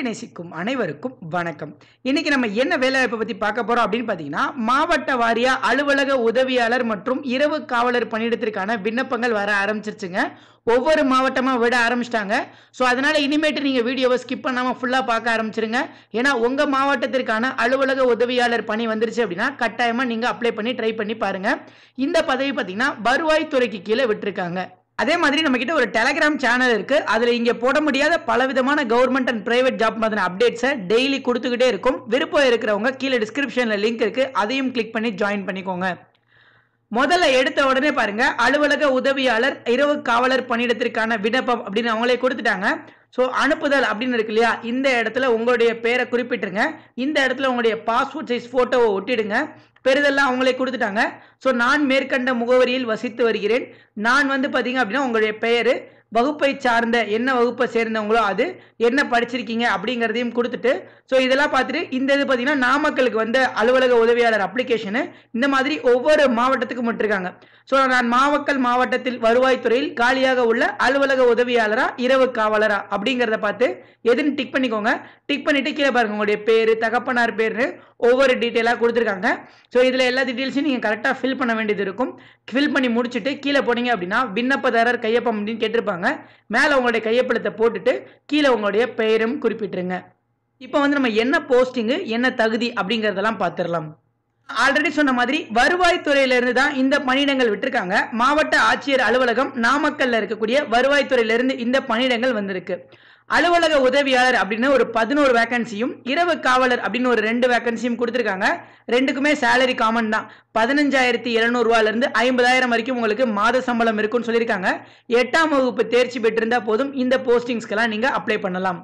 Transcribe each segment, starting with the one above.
நேசிக்கும் அனைவருக்கும் வணக்கம் இன்னைக்கு நம்ம என்ன வேலைவாய்ப்பை பத்தி பார்க்க போறோம் அப்படின்னு பாத்தீங்கன்னா மாவட்ட வாரியா அலுவலக உதவியாளர் மற்றும் இரவு காவலர் பணியிடத்திற்கான விண்ணப்பங்கள் வர ஆரம்பிச்சிருச்சுங்க ஒவ்வொரு மாவட்டமா விட ஆரம்பிச்சிட்டாங்க ஸோ அதனால இனிமேட்டு நீங்க வீடியோவை ஸ்கிப் பண்ணாம ஃபுல்லா பார்க்க ஆரம்பிச்சிருங்க ஏன்னா உங்க மாவட்டத்திற்கான அலுவலக உதவியாளர் பணி வந்துருச்சு அப்படின்னா கட்டாயமா நீங்க அப்ளை பண்ணி ட்ரை பண்ணி பாருங்க இந்த பதவி பார்த்தீங்கன்னா வருவாய்த்துறைக்கு கீழே விட்டுருக்காங்க அதே மாதிரி நம்ம கிட்ட ஒரு டெலகிராம் சேனல் இருக்கு அதுல இங்க போட முடியாத பலவிதமான கவர்மெண்ட் அண்ட் பிரைவேட் ஜாப் மாதிரியான அப்டேட்ஸை டெய்லி கொடுத்துக்கிட்டே இருக்கும் விருப்பம் இருக்கிறவங்க கீழே டிஸ்கிரிப்ஷன்ல லிங்க் இருக்கு அதையும் கிளிக் பண்ணி ஜாயின் பண்ணிக்கோங்க முதல்ல எடுத்த உடனே பாருங்க அலுவலக உதவியாளர் இரவு காவலர் பணியிடத்திற்கான விண்ணப்பம் அப்படின்னு அவங்களே கொடுத்துட்டாங்க ஸோ அனுப்புதல் அப்படின்னு இருக்கு இல்லையா இந்த இடத்துல உங்களுடைய பேரை குறிப்பிட்டுருங்க இந்த இடத்துல உங்களுடைய பாஸ்போர்ட் சைஸ் ஃபோட்டோவை ஒட்டிடுங்க பெரிதெல்லாம் அவங்களே கொடுத்துட்டாங்க ஸோ நான் மேற்கண்ட முகவரியில் வசித்து வருகிறேன் நான் வந்து பார்த்தீங்க அப்படின்னா உங்களுடைய பெயர் வகுப்பை சார்ந்த என்ன வகுப்பை சேர்ந்தவங்களோ அது என்ன படிச்சிருக்கீங்க அப்படிங்கிறதையும் கொடுத்துட்டு ஸோ இதெல்லாம் பார்த்துட்டு இந்த இது பார்த்தீங்கன்னா நாமக்கலுக்கு வந்த அலுவலக உதவியாளர் அப்ளிகேஷனு இந்த மாதிரி ஒவ்வொரு மாவட்டத்துக்கும் விட்டுருக்காங்க ஸோ நான் நாமக்கல் மாவட்டத்தில் வருவாய்த்துறையில் காலியாக உள்ள அலுவலக உதவியாளரா இரவு காவலரா அப்படிங்கிறத பார்த்து எதுன்னு டிக் பண்ணிக்கோங்க டிக் பண்ணிட்டு கீழே பாருங்க உங்களுடைய பேர் தகப்பனார் பேர்னு ஒவ்வொரு டீட்டெயிலாக கொடுத்துருக்காங்க ஸோ இதில் எல்லா டீட்டெயில்ஸையும் நீங்கள் கரெக்டாக ஃபில் பண்ண வேண்டியது இருக்கும் ஃபில் பண்ணி முடிச்சுட்டு கீழே போனீங்க அப்படின்னா விண்ணப்பதாரர் கையொப்பம் அப்படின்னு கேட்டிருப்பாங்க மேலே உங்களுடைய கையொப்பளத்தை போட்டுட்டு கீழே உங்களுடைய பெயரும் குறிப்பிட்டுருங்க இப்போ வந்து நம்ம என்ன போஸ்டிங்கு என்ன தகுதி அப்படிங்கிறதெல்லாம் பார்த்துடலாம் ஆல்ரெடி சொன்ன மாதிரி வருவாய்த்துறையிலிருந்து தான் இந்த பணியிடங்கள் விட்டிருக்காங்க மாவட்ட ஆட்சியர் அலுவலகம் நாமக்கல்ல இருக்கக்கூடிய வருவாய்த்துறையிலிருந்து இந்த பணியிடங்கள் வந்திருக்கு அலுவலக உதவியாளர் அப்படின்னு ஒரு பதினோரு வேகன்சியும் இரவு காவலர் அப்படின்னு ஒரு ரெண்டு வேகன்சியும் கொடுத்துருக்காங்க ரெண்டுக்குமே சேலரி காமன் தான் பதினஞ்சாயிரத்தி இருந்து ஐம்பதாயிரம் வரைக்கும் உங்களுக்கு மாத சம்பளம் இருக்குன்னு சொல்லியிருக்காங்க எட்டாம் வகுப்பு தேர்ச்சி பெற்றிருந்தா போதும் இந்த போஸ்டிங்ஸ்க்கெல்லாம் நீங்க அப்ளை பண்ணலாம்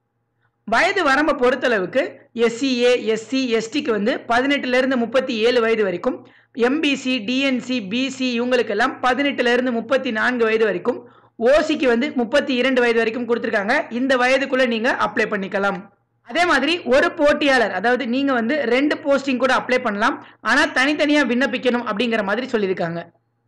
வயது வரம்பை பொறுத்தளவுக்கு எஸ்சிஏ எஸ்சி எஸ்டிக்கு வந்து பதினெட்டுலேருந்து முப்பத்தி ஏழு வயது வரைக்கும் எம்பிசி டிஎன்சி பிசி இவங்களுக்கெல்லாம் பதினெட்டுலேருந்து முப்பத்தி நான்கு வயது வரைக்கும் ஓசிக்கு வந்து முப்பத்தி இரண்டு வயது வரைக்கும் கொடுத்துருக்காங்க இந்த வயதுக்குள்ளே நீங்கள் அப்ளை பண்ணிக்கலாம் அதே மாதிரி ஒரு போட்டியாளர் அதாவது நீங்கள் வந்து ரெண்டு போஸ்டிங் கூட அப்ளை பண்ணலாம் ஆனால் தனித்தனியாக விண்ணப்பிக்கணும் அப்படிங்கிற மாதிரி சொல்லியிருக்காங்க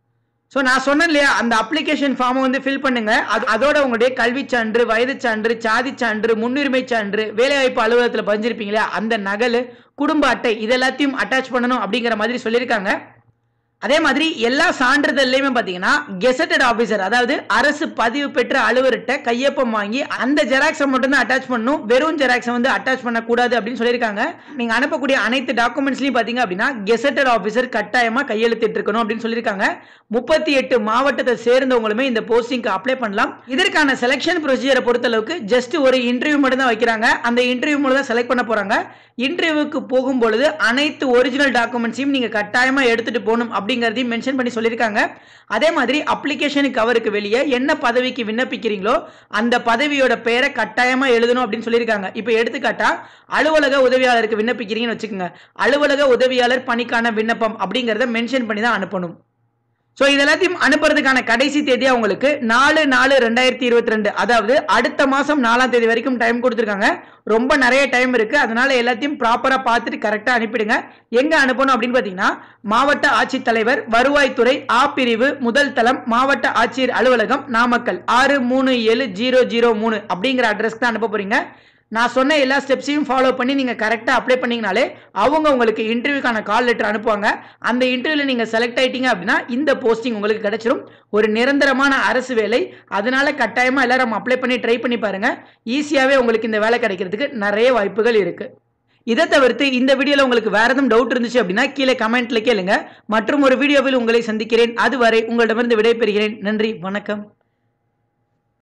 ஸோ நான் சொன்னேன் இல்லையா அந்த அப்ளிகேஷன் ஃபார்மை வந்து ஃபில் பண்ணுங்க அது அதோட உங்களுடைய கல்வி சான்று வயது சான்று சாதி சான்று முன்னுரிமை சான்று வேலைவாய்ப்பு அலுவலகத்தில் பதிஞ்சிருப்பீங்களா அந்த நகல் குடும்ப அட்டை இது எல்லாத்தையும் அட்டாச் பண்ணணும் அப்படிங்கிற மாதிரி சொல்லியிருக்காங்க அதே மாதிரி எல்லா சான்றிதழ்லையுமே பார்த்தீங்கன்னா கெசட்டட் ஆஃபீஸர் அதாவது அரசு பதிவு பெற்ற அலுவலர்கிட்ட கையொப்பம் வாங்கி அந்த ஜெராக்ஸை மட்டும் தான் அட்டாச் பண்ணணும் வெறும் ஜெராக்ஸை வந்து அட்டாச் பண்ணக்கூடாது அப்படின்னு சொல்லியிருக்காங்க நீங்கள் அனுப்பக்கூடிய அனைத்து டாக்குமெண்ட்ஸ்லையும் பார்த்தீங்க அப்படின்னா கெசட்டட் ஆஃபீஸர் கட்டாயமாக கையெழுத்திட்டு இருக்கணும் அப்படின்னு சொல்லியிருக்காங்க முப்பத்தி எட்டு மாவட்டத்தை சேர்ந்தவங்களுமே இந்த போஸ்டிங்க்கு அப்ளை பண்ணலாம் இதற்கான செலெக்ஷன் ப்ரொசீஜரை பொறுத்தளவுக்கு ஜஸ்ட் ஒரு இன்டர்வியூ மட்டும் தான் வைக்கிறாங்க அந்த இன்டர்வியூ மூலம் தான் செலக்ட் பண்ண போகிறாங்க இன்டர்வியூக்கு போகும் பொழுது அனைத்து ஒரிஜினல் டாக்குமெண்ட்ஸையும் நீங்கள் கட்டாயமாக எடுத்துகிட்டு போகணும் அப்படிங்கிறதையும் மென்ஷன் பண்ணி சொல்லியிருக்காங்க அதே மாதிரி அப்ளிகேஷனுக்கு கவருக்கு வெளியே என்ன பதவிக்கு விண்ணப்பிக்கிறீங்களோ அந்த பதவியோட பெயரை கட்டாயமாக எழுதணும் அப்படின்னு சொல்லியிருக்காங்க இப்போ எடுத்துக்காட்டா அலுவலக உதவியாளருக்கு விண்ணப்பிக்கிறீங்கன்னு வச்சுக்கோங்க அலுவலக உதவியாளர் பணிக்கான விண்ணப்பம் அப்படிங்கிறத மென்ஷன் பண்ணி தான் அனுப்பணும் ஸோ இது எல்லாத்தையும் அனுப்புறதுக்கான கடைசி தேதி அவங்களுக்கு நாலு நாலு ரெண்டாயிரத்தி இருபத்தி ரெண்டு அதாவது அடுத்த மாதம் நாலாம் தேதி வரைக்கும் டைம் கொடுத்துருக்காங்க ரொம்ப நிறைய டைம் இருக்கு அதனால எல்லாத்தையும் ப்ராப்பராக பார்த்துட்டு கரெக்டாக அனுப்பிடுங்க எங்கே அனுப்பணும் அப்படின்னு பார்த்தீங்கன்னா மாவட்ட ஆட்சித்தலைவர் வருவாய்த்துறை ஆ பிரிவு முதல் தளம் மாவட்ட ஆட்சியர் அலுவலகம் நாமக்கல் ஆறு மூணு ஏழு ஜீரோ ஜீரோ மூணு அப்படிங்கிற அட்ரஸ்க்கு தான் அனுப்ப போறீங்க நான் சொன்ன எல்லா ஸ்டெப்ஸையும் ஃபாலோ பண்ணி நீங்கள் கரெக்டாக அப்ளை பண்ணீங்கனாலே அவங்க உங்களுக்கு இன்டர்வியூக்கான கால் லெட்டர் அனுப்புவாங்க அந்த இன்டர்வியூவில் நீங்கள் செலக்ட் ஆயிட்டீங்க அப்படின்னா இந்த போஸ்டிங் உங்களுக்கு கிடைச்சிரும் ஒரு நிரந்தரமான அரசு வேலை அதனால கட்டாயமாக எல்லாரும் அப்ளை பண்ணி ட்ரை பண்ணி பாருங்க ஈஸியாகவே உங்களுக்கு இந்த வேலை கிடைக்கிறதுக்கு நிறைய வாய்ப்புகள் இருக்கு இதை தவிர்த்து இந்த வீடியோவில் உங்களுக்கு வேற எதுவும் டவுட் இருந்துச்சு அப்படின்னா கீழே கமெண்ட்ல கேளுங்க மற்றும் ஒரு வீடியோவில் உங்களை சந்திக்கிறேன் அதுவரை உங்களிடமிருந்து விடைபெறுகிறேன் நன்றி வணக்கம்